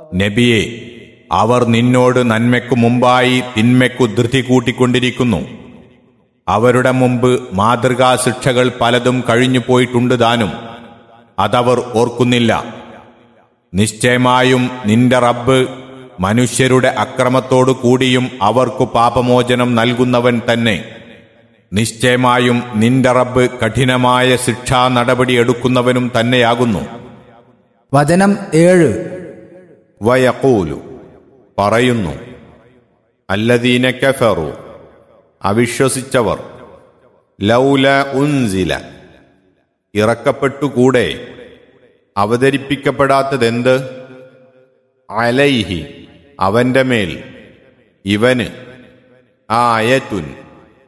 നബിയെ അവർ നിന്നോട് നന്മയ്ക്കു മുമ്പായി തിന്മയ്ക്കു ധൃതി കൂട്ടിക്കൊണ്ടിരിക്കുന്നു അവരുടെ മുമ്പ് മാതൃകാ ശിക്ഷകൾ പലതും കഴിഞ്ഞു പോയിട്ടുണ്ട് താനും അതവർ ഓർക്കുന്നില്ല നിശ്ചയമായും നിന്റെ റബ്ബ് മനുഷ്യരുടെ അക്രമത്തോടു കൂടിയും അവർക്കു പാപമോചനം നൽകുന്നവൻ തന്നെ നിശ്ചയമായും നിന്റെ റബ്ബ് കഠിനമായ ശിക്ഷാ നടപടി എടുക്കുന്നവനും തന്നെയാകുന്നു വചനം ഏഴ് വയക്കൂലു പറയുന്നു അല്ലദീന കഫറു അവിശ്വസിച്ചവർ ലൗല ഉൻസില ഇറക്കപ്പെട്ടുകൂടെ അവതരിപ്പിക്കപ്പെടാത്തതെന്ത് അലൈഹി അവന്റെ മേൽ ഇവന് ആ അയറ്റുൻ